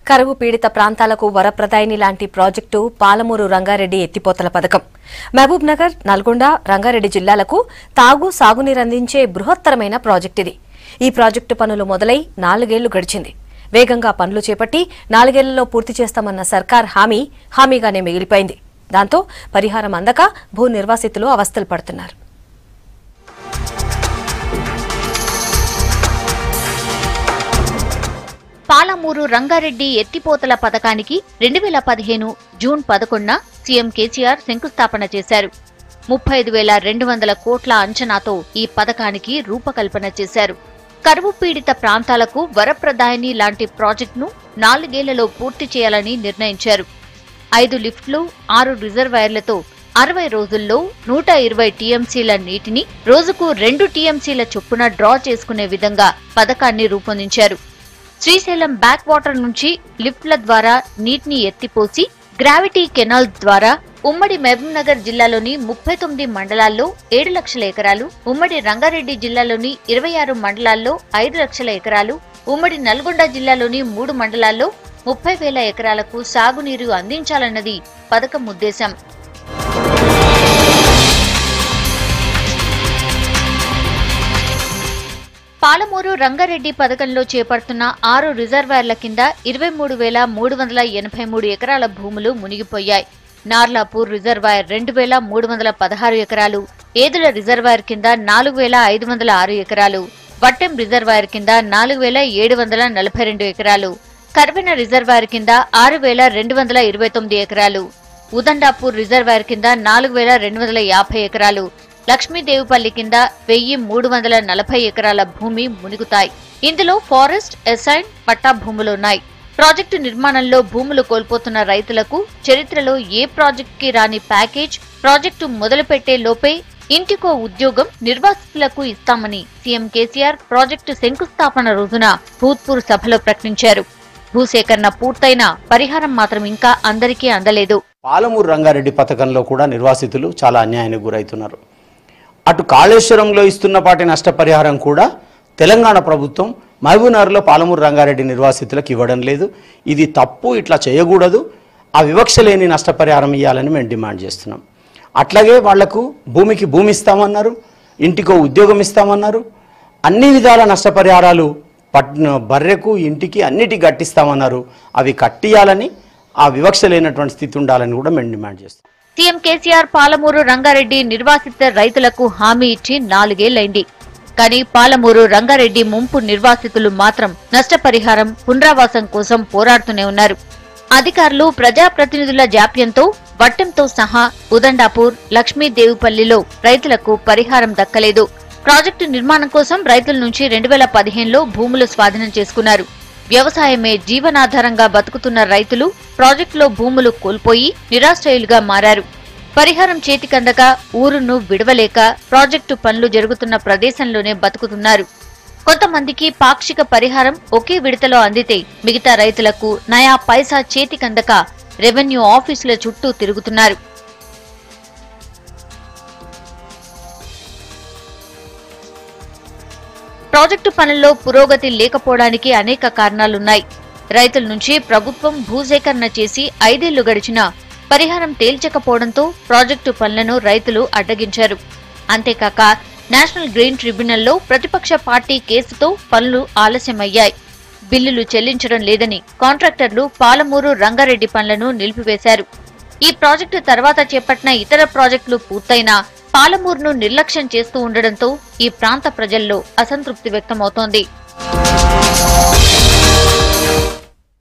కరువు పీడిత ప్రాంతాలకు వరప్రదాయిని లాంటి ప్రాజెక్టు పాలమూరు రంగారెడ్డి ఎత్తిపోతల పథకం మహబూబ్ నగర్ నల్గొండ రంగారెడ్డి జిల్లాలకు తాగు సాగునీరందించే బృహత్తరమైన ప్రాజెక్ట్ ఇది ఈ ప్రాజెక్టు పనులు మొదలై నాలుగేళ్లు గడిచింది వేగంగా పనులు చేపట్టి నాలుగేళ్లలో పూర్తి చేస్తామన్న సర్కార్ హామీ హామీగానే మిగిలిపోయింది దాంతో పరిహారం అందక భూ నిర్వాసితులు అవస్థలు పడుతున్నారు పాలమూరు రంగారెడ్డి ఎత్తిపోతల పథకానికి రెండు వేల పదిహేను జూన్ పదకొండున సీఎం కేసీఆర్ శంకుస్థాపన చేశారు ముప్పై ఐదు వేల రెండు వందల కోట్ల అంచనాతో ఈ పథకానికి రూపకల్పన చేశారు కరువు పీడిత ప్రాంతాలకు వరప్రదాయని లాంటి ప్రాజెక్టును నాలుగేళ్లలో పూర్తి చేయాలని నిర్ణయించారు ఐదు లిఫ్ట్లు ఆరు రిజర్వాయర్లతో అరవై రోజుల్లో నూట ఇరవై టీఎంసీల నీటిని రోజుకు రెండు టీఎంసీల చొప్పున డ్రా చేసుకునే విధంగా పథకాన్ని రూపొందించారు శ్రీశైలం బ్యాక్ వాటర్ నుంచి లిఫ్ట్ల ద్వారా నీటిని ఎత్తిపోసి గ్రావిటీ కెనాల్ ద్వారా ఉమ్మడి మహబూబ్నగర్ జిల్లాలోని ముప్పై తొమ్మిది మండలాల్లో ఏడు లక్షల ఎకరాలు ఉమ్మడి రంగారెడ్డి జిల్లాలోని ఇరవై ఆరు మండలాల్లో ఐదు లక్షల ఎకరాలు ఉమ్మడి నల్గొండ జిల్లాలోని మూడు మండలాల్లో ముప్పై వేల ఎకరాలకు సాగునీరు అందించాలన్నది పథకం ఉద్దేశం పాలమూరు రంగారెడ్డి పథకంలో చేపడుతున్న ఆరు రిజర్వాయర్ల కింద ఇరవై మూడు వేల మూడు వందల ఎనభై మూడు ఎకరాల భూములు మునిగిపోయాయి నార్లాపూర్ రిజర్వాయర్ రెండు వేల మూడు వందల పదహారు ఎకరాలు ఏదుల రిజర్వాయర్ కింద నాలుగు వేల ఐదు వందల ఆరు ఎకరాలు వట్టెం రిజర్వాయర్ కింద నాలుగు వేల ఏడు వందల నలభై రెండు ఎకరాలు కర్వెన రిజర్వాయర్ కింద ఆరు వేల రెండు వందల ఇరవై తొమ్మిది ఎకరాలు ఉదండాపూర్ రిజర్వాయర్ కింద నాలుగు వేల రెండు వందల యాభై ఎకరాలు లక్ష్మీదేవిపల్లి కింద వెయ్యి మూడు వందల నలభై ఎకరాల భూమి మునుగుతాయి ఇందులో ఫారెస్ట్ ఎసైన్ పట్టా భూములున్నాయి ప్రాజెక్టు నిర్మాణంలో భూములు కోల్పోతున్న రైతులకు చరిత్రలో ఏ ప్రాజెక్టుకి రాని ప్యాకేజ్ ప్రాజెక్టు మొదలుపెట్టే లోపే ఇంటికో ఉద్యోగం నిర్వాసితులకు ఇస్తామని సీఎం కేసీఆర్ ప్రాజెక్టు శంకుస్థాపన రోజున భూత్పూర్ సభలో ప్రకటించారు భూసేకరణ పూర్తయిన పరిహారం మాత్రం ఇంకా అందరికీ అందలేదు పాలమూరు రంగారెడ్డి పథకంలో కూడా నిర్వాసితులు చాలా అన్యాయానికి గురవుతున్నారు అటు కాళేశ్వరంలో ఇస్తున్న పాటి నష్టపరిహారం కూడా తెలంగాణ ప్రభుత్వం మహబూబ్నగర్లో పాలమూరు రంగారెడ్డి నిర్వాసితులకు ఇవ్వడం లేదు ఇది తప్పు ఇట్లా చేయకూడదు ఆ వివక్ష లేని నష్టపరిహారం ఇవ్వాలని మేము డిమాండ్ చేస్తున్నాం అట్లాగే వాళ్లకు భూమికి భూమి ఇస్తామన్నారు ఇంటికో ఉద్యోగం ఇస్తామన్నారు అన్ని విధాల నష్టపరిహారాలు పట్ బర్రెకు ఇంటికి అన్నిటికి కట్టిస్తామన్నారు అవి కట్టియాలని ఆ వివక్ష లేనటువంటి స్థితి ఉండాలని కూడా మేము డిమాండ్ చేస్తాం సీఎం కేసీఆర్ పాలమూరు రంగారెడ్డి నిర్వాసిత రైతులకు హామీ ఇచ్చి నాలుగేళ్లైంది కానీ పాలమూరు రంగారెడ్డి ముంపు నిర్వాసితులు మాత్రం నష్టపరిహారం పునరావాసం కోసం పోరాడుతూనే ఉన్నారు అధికారులు ప్రజాప్రతినిధుల జాప్యంతో వట్టంతో సహా ఉదండాపూర్ లక్ష్మీదేవిపల్లిలో రైతులకు పరిహారం దక్కలేదు ప్రాజెక్టు నిర్మాణం కోసం రైతుల నుంచి రెండు వేల పదిహేనులో భూములు స్వాధీనం చేసుకున్నారు వ్యవసాయమే జీవనాధారంగా బతుకుతున్న రైతులు ప్రాజెక్టులో భూములు కోల్పోయి నిరాశ్రయులుగా మారారు పరిహారం చేతికందక ఊరును విడవలేక ప్రాజెక్టు పనులు జరుగుతున్న ప్రదేశంలోనే బతుకుతున్నారు కొంతమందికి పాక్షిక పరిహారం ఒకే విడతలో అందితే మిగతా రైతులకు నయా పైసా చేతికందక రెవెన్యూ ఆఫీసుల చుట్టూ తిరుగుతున్నారు ప్రాజెక్టు పనుల్లో పురోగతి లేకపోవడానికి అనేక కారణాలున్నాయి రైతుల నుంచి ప్రభుత్వం భూసేకరణ చేసి ఐదేళ్లు గడిచినా పరిహారం తేల్చకపోవడంతో ప్రాజెక్టు పనులను రైతులు అడ్డగించారు అంతేకాక నేషనల్ గ్రీన్ ట్రిబ్యునల్లో ప్రతిపక్ష పార్టీ కేసుతో పనులు ఆలస్యమయ్యాయి బిల్లులు చెల్లించడం లేదని కాంట్రాక్టర్లు పాలమూరు రంగారెడ్డి పనులను నిలిపివేశారు ఈ ప్రాజెక్టు తర్వాత చేపట్టిన ఇతర ప్రాజెక్టులు పూర్తయినా పాలమూరును నిర్లక్ష్యం చేస్తూ ఉండడంతో ఈ ప్రాంత ప్రజల్లో అసంతృప్తి వ్యక్తమవుతోంది